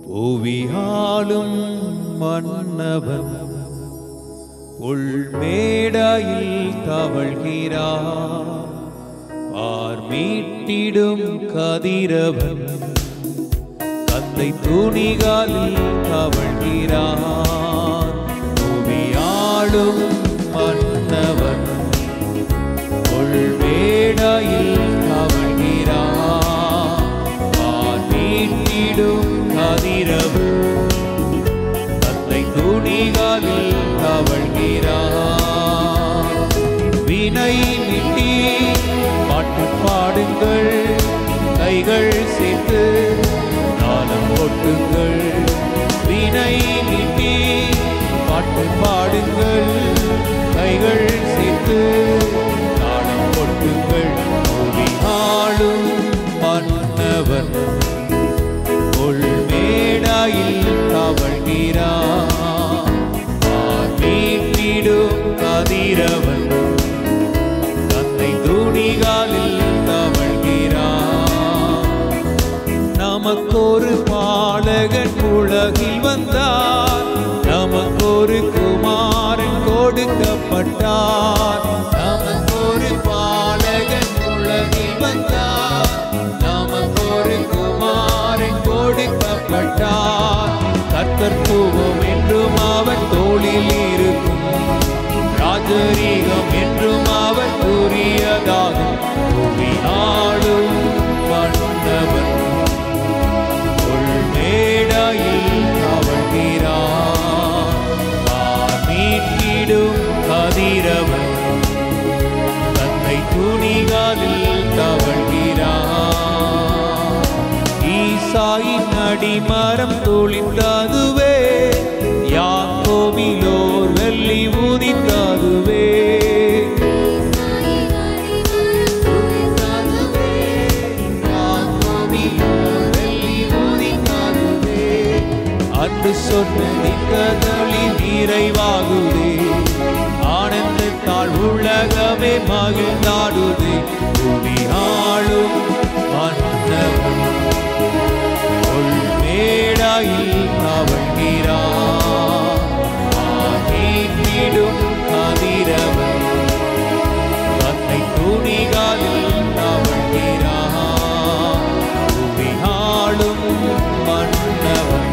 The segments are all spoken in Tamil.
புவியாலும் மன்னவன் உள்மேடையில் தவழ்கிறார் ஆர் மீட்டிடும் கதிரவன் கத்தை துணிகாலில் தவழ்கிறார் புவியாளும் மன்னவன் உள்மேடையில் தவழ்கிறார் ஆர் மீட்டிடும் கதிரவன் தத்தை துணிகாலில் தவழ்கிறார் வினை மிட்டி பாட்டு பாடுங்கள் கைகள் சேர்த்து நாளம் கொட்டுங்கள் வினை மிட்டி பாட்டு பாடுங்கள் கைகள் சேர்த்து நாளம் கொட்டுங்கள் புவி ஆளும் மன்னவன் உள்மேடாயில் தவழ்கிறார் மீட்டிடும் கதிரவன் தன்னை துணிகாலில் தவழ்கிறார் நமக்கொரு பாலகன் உலகில் வந்தார் நமக்கொரு குமாரன் கொடுக்கப்பட்டார் நமக்கொரு பாலகன் உலகில் வந்தார் நமக்கொரு குமாரன் கொடுக்கப்பட்டார் கத்தர்த்துவம் என்றும் அவர் தோளில் இருக்கும் ராஜரீகம் என்றும் அவர் கூறியதாகும் புவி ஆளும் மன்னவன் உள்மேடையில் தவழ்கிறார் மீட்டிடும் கதிரவன் தன்னை துணிகாலில் தவழ்கிறார் ஈசாயின் அடிமரம் துளித்ததுவே யாக்கோவிலோர் வெள்ளி ஊதித்ததுவே அன்று சொன்ன நிக்கதளில் நிறைவாகுதே ஆனந்தத்தால் உலகமே மகிழ்ந்தாடுதே புவி ஆளும் மன்னவன் உள்மேடாயில் தவழ்கிறார் மீட்டிடும் கதிரவன் தன்னை துணிகாலில் தவழ்கிறார் புவி ஆளும் மன்னவன்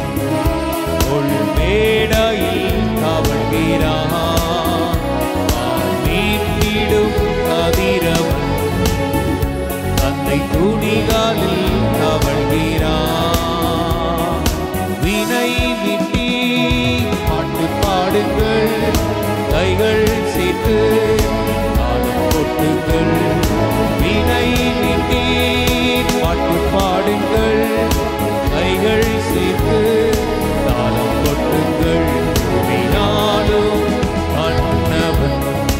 உள்மேடையில் தவழ்கிறார் மீட்டிடும் கதிரவன் தன்னை துணிகாலில் தவழ்கிறார் வினை விட்டி பாட்டு பாடுங்கள் கைகள் சேர்த்து ஆடும் கொட்டுங்கள் வினை விட்டி பாட்டு பாடுங்கள் கைகள் சேர்த்து தாளம் கொட்டுங்கள் வினாலும் அன்னவன்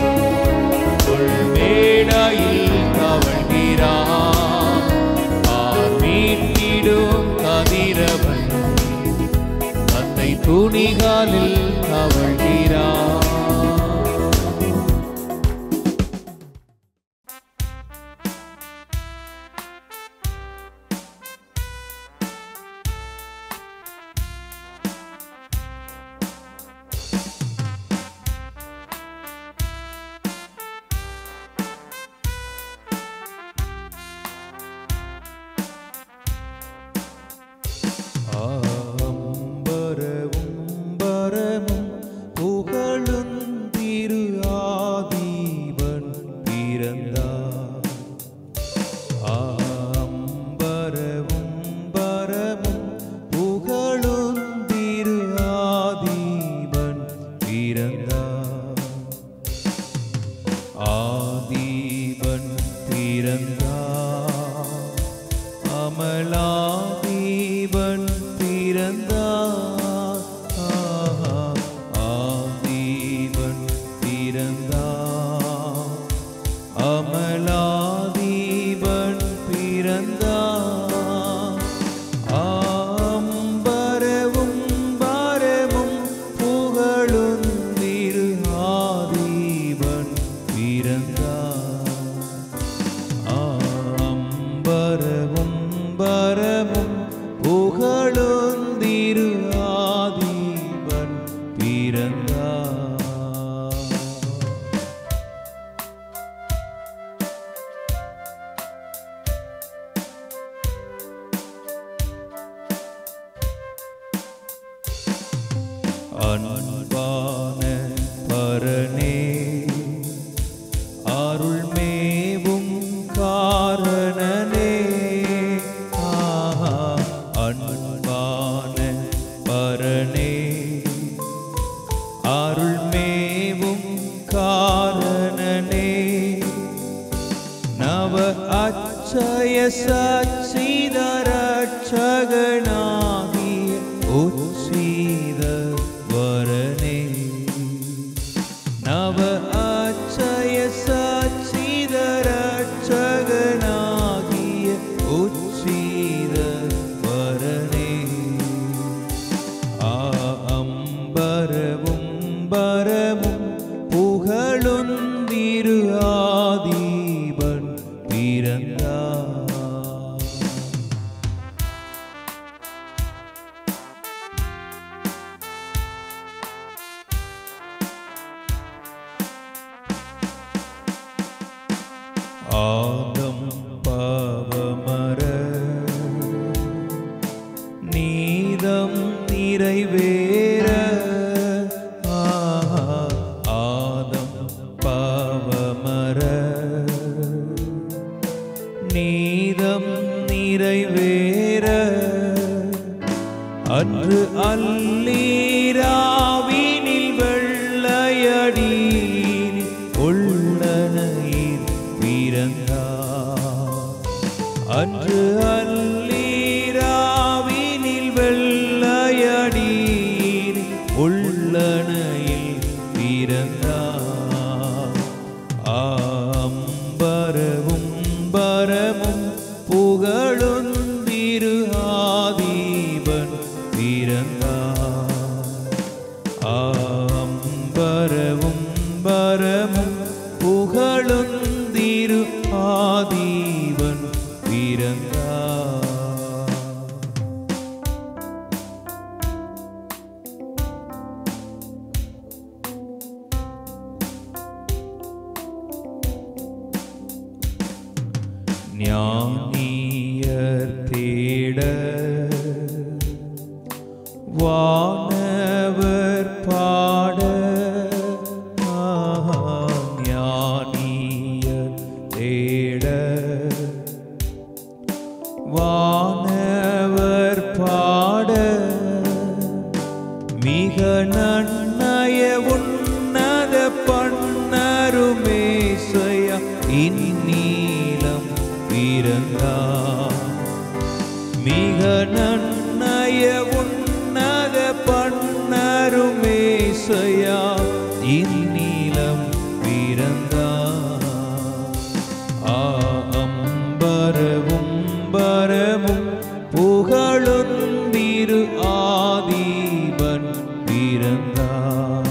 உள்மேடையில் தவழ்கிறார் ஆர் மீட்டிடும் கதிரவன் தன்னை துணிகாலில் தவழ்கிறார் அம்பரமும் பரமும் புகழும் அன்பான பரனே அருள் மேவும் காரணனே ஆஹா அன்பான பரனே அருள் மேவும் காரணனே நவ அச்சய சச்சிதரட்சகனாகி உச்சீத வரனே நவ அச்சய சச்சிதரட்சகனாகிய உச்சீத வரனே அம்பரவும் பரமும் புகழுந்திரு ஆதீபன் பிறந்தார் ஆதம் பாவமர நீதம் நிறைவேற ஆஹா, ஆதம் பாவமர நீதம் நிறைவேற அன்று அல்லீராவினில் வெள்ளையடீர் உள்ளனையில் பிறந்தார் அன்று அல்லீராவினில் வெள்ளையடீர் உள்ளனையில் பிறந்தார் ஆம்பரவும் பரமும் புகழுந்திரு ஆதீபன் பிறந்தார் ஆம்பரவும் பரமும் புகழுந்திரு ஆதீபன் பிறந்தார் ஞானியர் தேட வானவர் பாட ஆஹா, ஞானியர் தேட வானவர் பாட மிக நன்னய உன்னத பண்ணருமேசய இந்நீலம் பிறந்தார் மிக நன்னய உன்னத பண்ணருமேசையா இந்நீலம் பிறந்தார் ஆம்பரவும் பரமும் புகழுந்திரு ஆதீபன் பிறந்தார்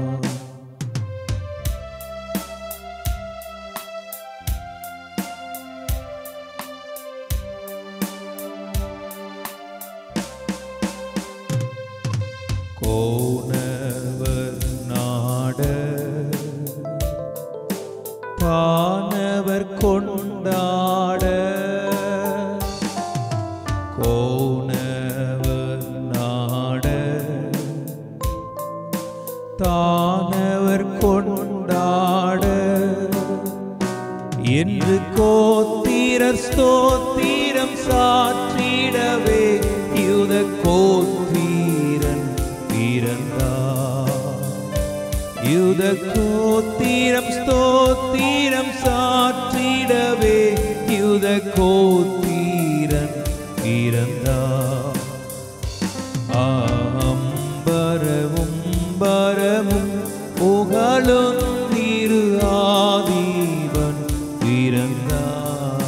கோணவர் நாட பானவர் கொண்டாட கோணவர் நாட தானவர் கொண்டாட என்று கோத்திரர் ஸ்தோத்திரம் சாற்றிடவே யுத கோத்தீரன் பிறந்தார் யுத கோத்திரம் ஸ்தோத்திரம் சாற்றிடவே யுத கோத்தீரன் பிறந்தார் ஆம்பரவும் பரமும் புகழும் திரு ஆதீவன் பிறந்தார்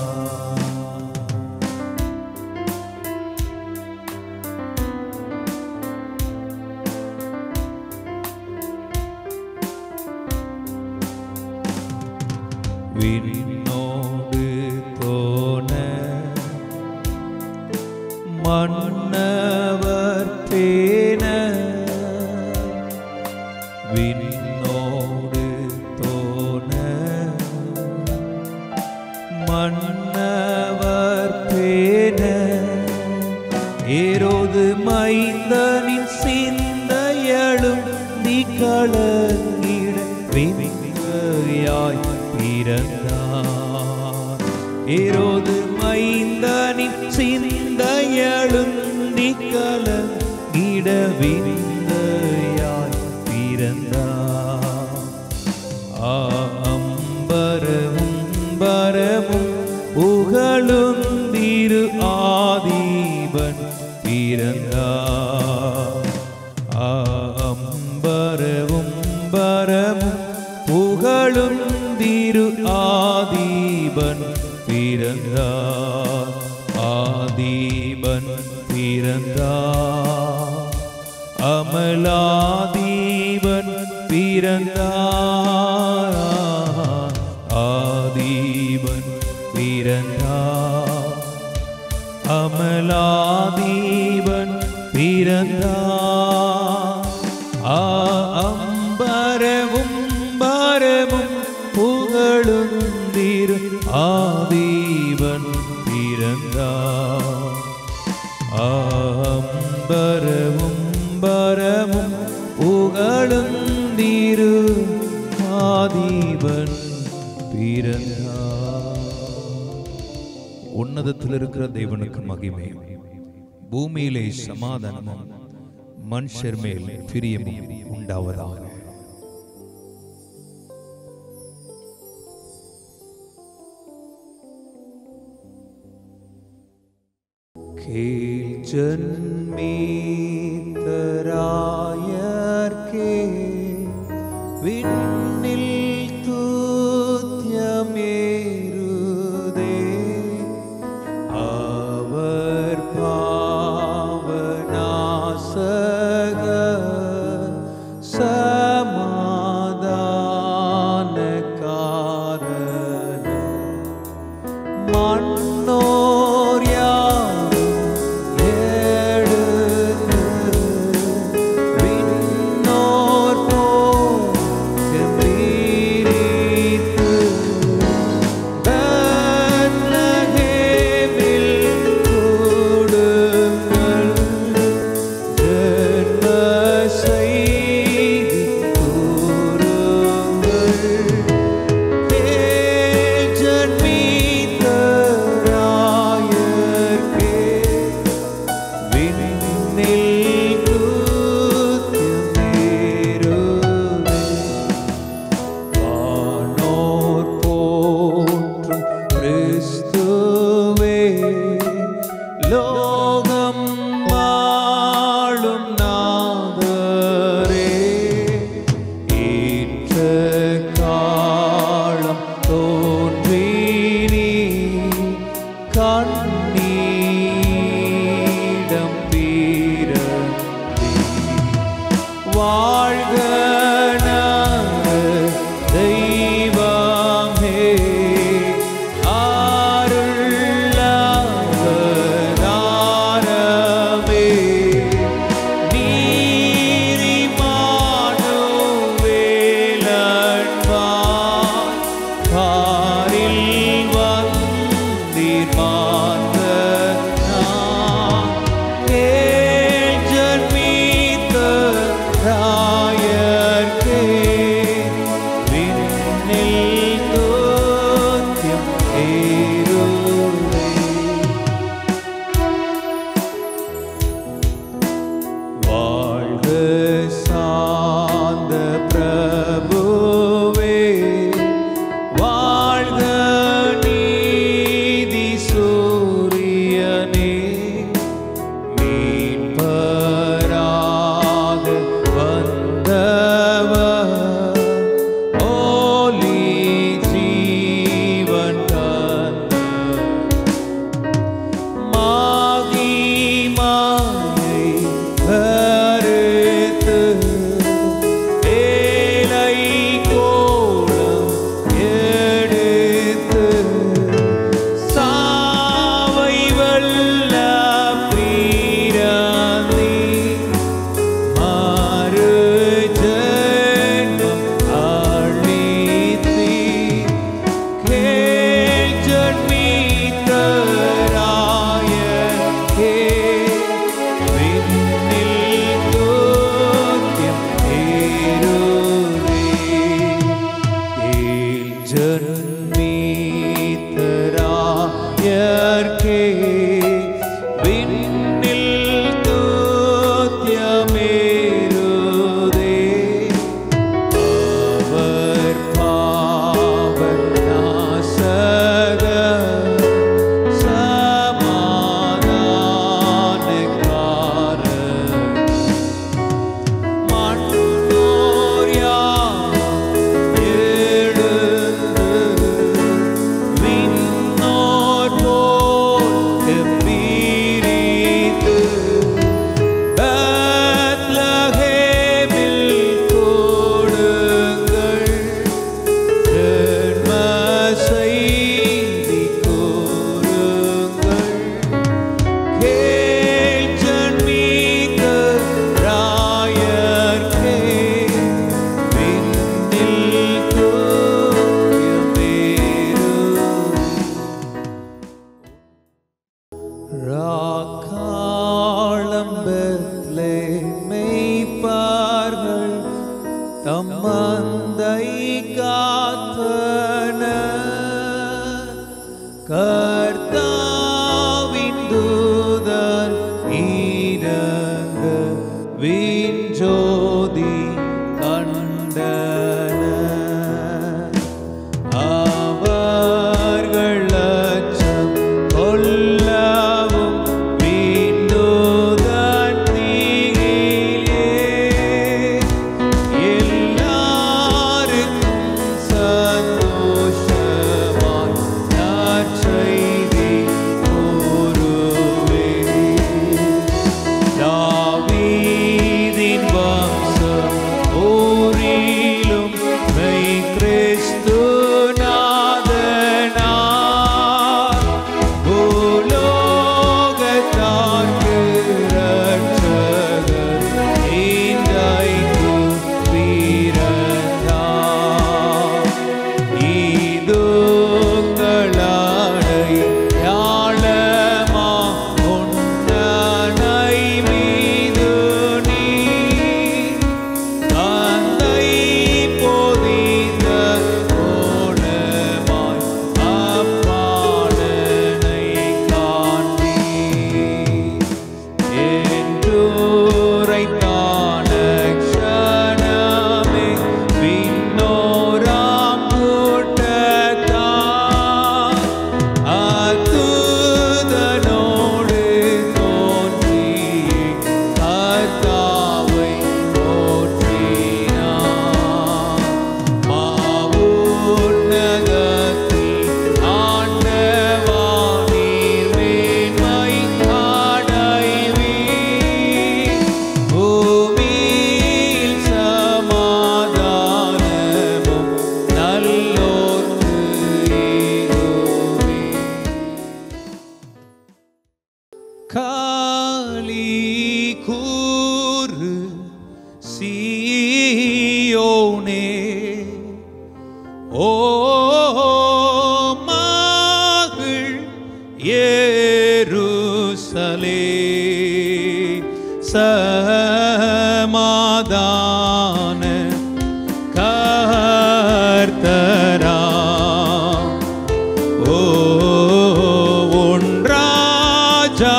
விண்ணோடு தோன மன்னவர் பேன விண்ணோடு தோன மன்னவர் பேன ஏரோது மைந்தனின் சிந்தையழும் கலங்கிட விமையாய் பிறந்தார் ஏரோது மைந்தனின் சிந்தையழுந்தி கலங்கிட விமையாய் பிறந்தார் ஆம்பரமும் பரமும் புகழும் திரு ஆதீபன் பிறந்தார் ஆம்பரமும் பரமும் புகழும் திரு ஆதீபன் பிறந்தார் ஆதீபன் பிறந்தார் அமலாதீபன் பிறந்தார் ஆதீபன் பிறந்தார் அமலாதீபன் பிறந்தார் ஆ அம்பரமும் பரமும் புகழும் திரு ஆதீபன் பிறந்தார் ஆம்பரமும் பரமும் புகழும் திரு ஆதீபன் பிறந்தார் உன்னதத்தில் இருக்கிற தேவனுக்கு மகிமை பூமியிலே சமாதானமும் மனுஷர் மேல் பிரியமும் உண்டாவதாக கேள் ஜன்மீதராயர்க்கே விண்ணில் தூத்தியமேருதே அவர் பாவநாசக சமாதானக்காரன் மண்ணோர் யாரும் எழுந்து விண்ணோர் போல் கம்பீரித்து பெத்லகேமில் கொடுங்கள் ஜென்ம செய்தி கூறுங்கள் லோகம் வாழும் நாதரே ஏற்ற காலம் தோன்றி நீ கண்ணீடம் பீரந்தே வாழ்க நாத தெய்வமே அருளாதாரமே நீரிமானுவேலன்பான் காரில் வந்தீர் மாந்த நான் கேள் ஜன்மித்த வான்பத்லே மெய்ப்பார்கள் தம்மந்தை காத்தன கர்த்தாவின் தூதன் ஈரங்க விஞ்சோதி கண்டன அவர்கள் அச்சம் கொல்லவும் வீண்டுதன் தீயிலே எல்லாருக்கும் சந்தோஷமாய் நற்செய்தி கூறுவேன். தாவீதின் வம்சம் ஊரிலும் மெய் கிறிஸ்து நாதனார். பூலோகத்தார்க்கு இரட்சகர் இன்றைக்கு பிறந்தார். இதுங்களாடை யாழமா உன்னனை மீது நீ தந்தை பொதிந்த கோலமாய் அப்பாடனை காண்பீர். என்றுரைத்தான க்ஷணமே விண்ணோராம் கூட்டத்தார் அத்துதனோடு தோன்றி கர்த்தாவை போற்றினார். மாவுன்னதத்தில் ஆண்டவா நீர் மேன்மை அடைவீர். பூமியில் சமாதானமும் நல்லோர்க்கு ஈகுமே. காளி கூறு சீயோனே ஓ மகள் ஏருசலே சமாதான கர்த்தரா ஓ உன் ராஜா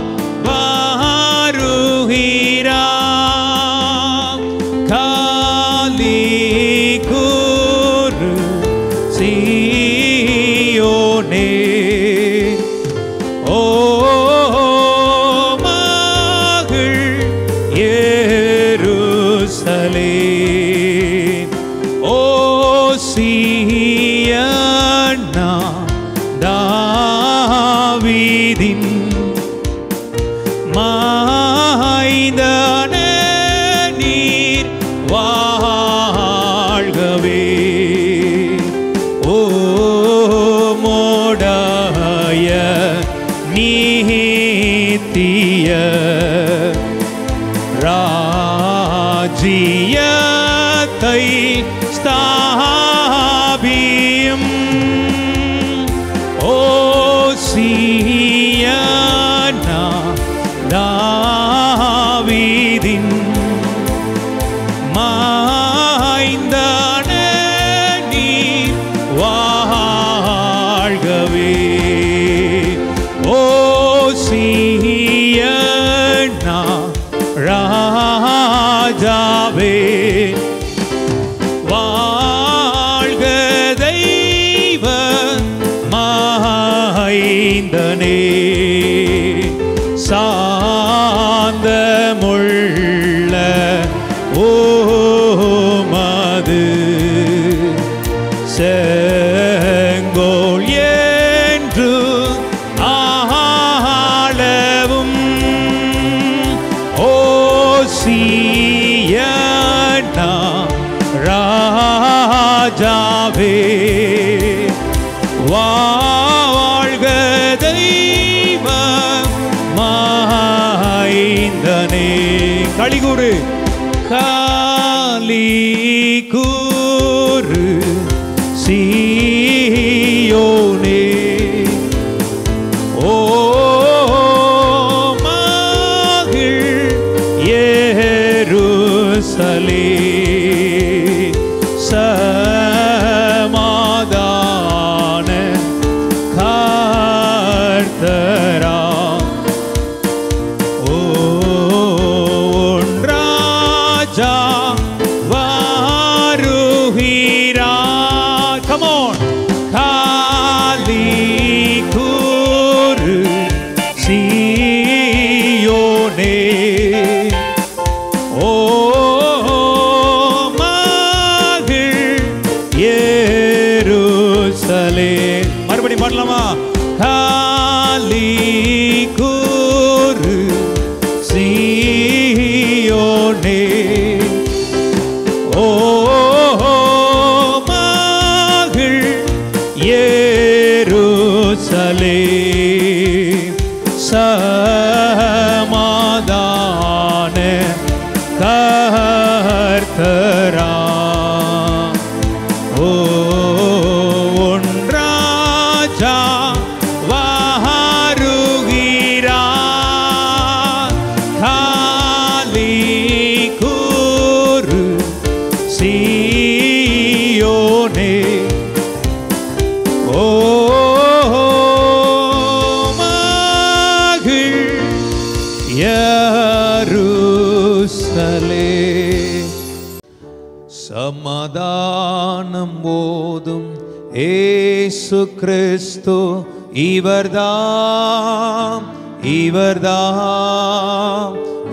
வாருகிறாம் காலி குரு சீயோனே ஓ மகள் ஏருசலே ஓ சீயனா தாவீதின் மாய்தன நீர் வாழ்கவே ஓ மோடாய நீத்திய ராஜ்யத்தை ஸ்தாபியும் ஓ சீயனா தாவீதின் மாய்ந்தன நீர் வாழ்கவே ஓ சீயனா ராஜாவே வாழ்க தெய்வ மாய்ந்தனே சாந்தமுள்ள ஓமது செங்கோல் என்று ஆளவும் ஓசியனா ராஜாவே வாழ்க தெய்வ மாய்ந்தனே களிகுரு காலி கூறு சீயோனே ஓ மகிழ் சமாதான கார்த்தரா ஓ ராஜா வாருகிறா கமோன் காலி கூறு சீயோனே ஓ மகிழ் எருசலே மறுபடியும் பாடலாமா காலி கூறு சீயோனே ஓ மகிழ் எருசலே சமாதான கர்த்தரா ஓ ஒன்றாஜா வாருகிறா காலி கூறு சீயோனே ஓ மகிழ் யருசலே சமாதானம் போதும் ஏசு கிறிஸ்து இவர்தாம் இவர்தாம்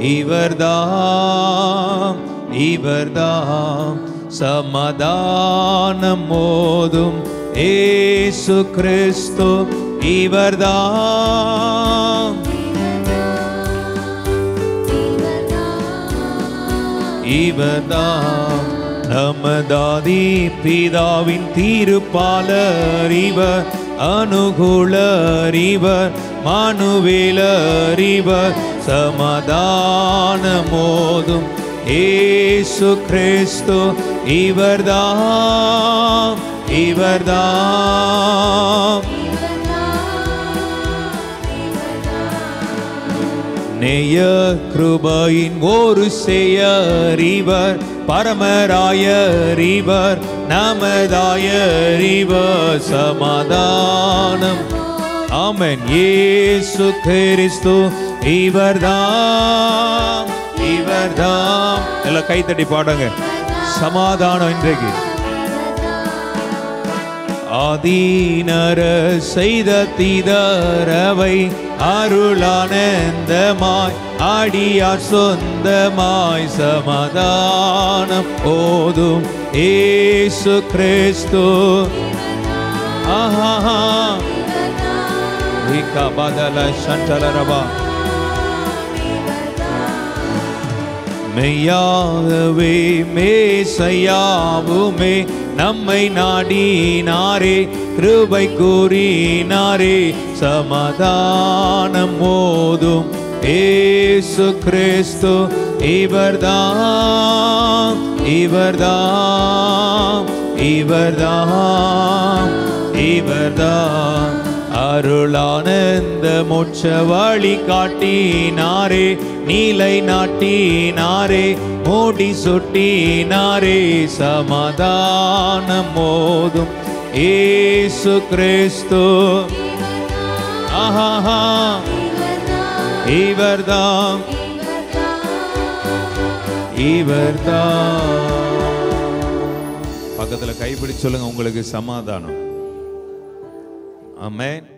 இவர்தாம் இவர்தாம் சமாதானம் போதும் ஏசு கிறிஸ்து இவர்தாம் இவர்தாம் நமதாதி பிதாவின் தீருப்பாளர் இவர் அனுகூலர் இவர் மானுவேலர் இவர் சமாதானமோதும் ஏசு கிறிஸ்து இவர்தாம் இவர்தாம் நேய கிருபையின் ஒரு செய்யறிவர் பரமராயறிவர் நமதாயறிவர் சமாதானம் ஆமென் இயேசு கிறிஸ்து இவர்தாம் இவர்தாம் எல்லாம் கைத்தட்டி பாடுங்க சமாதானம் இன்றைக்கு ஆதீனர செய்த தீதரவை அருளானந்தமாய் ஆடியார் சொந்தமாய் சமாதானம் போதும் ஏசு கிறிஸ்து ஆஹா விகா பதல சண்டலரபா மெய்யாகவே மேசையாவுமே நம்மை நாடினாரே கிருபை கூறினாரே சமாதானம் போதும் ஏசு கிறிஸ்து இவர்தாம் இவர்தாம் இவர்தாம் இவர்தாம் அருளானந்த மோட்ச வழி காட்டினாரே நீலை நாட்டினாரே மூடி சுட்டினாரே சமாதானம் மோதும் ஏசு கிறிஸ்து ஆஹா இவர்தாம் இவர்தாம் பக்கத்துல கைப்பிடி சொல்லுங்க உங்களுக்கு சமாதானம் ஆமென்